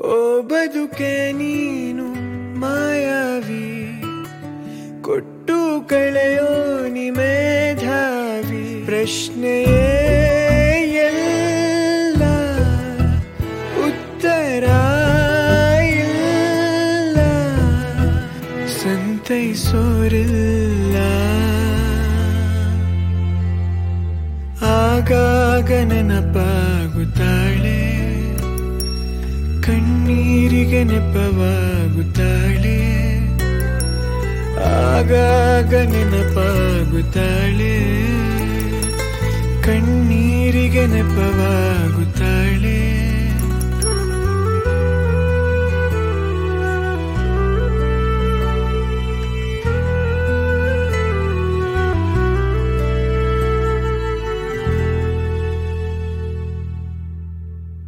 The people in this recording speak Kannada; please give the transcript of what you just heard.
ಓ ಬದುಕೆ ನೀನು ಮಾಯಾವಿ ಕೊಟ್ಟು ಕಳೆಯೋ ನಿಮೇಧಾವಿ ಪ್ರಶ್ನೆಯೇ ಎಲ್ಲ ಉತ್ತರ ಇಲ್ಲ ಸಂತೈಸೋರಿಲ್ಲ ಆಗಾಗ ನೆನಪಾಗುತ್ತಾಳೆ ಕಣ್ಣೀರಿಗೆ ನೆಪವಾಗುತ್ತಾಳೆ ಆಗಾಗ ನೆನಪಾಗುತ್ತಾಳೆ ಕಣ್ಣೀರಿಗೆ ನೆಪವಾಗುತ್ತಾಳೆ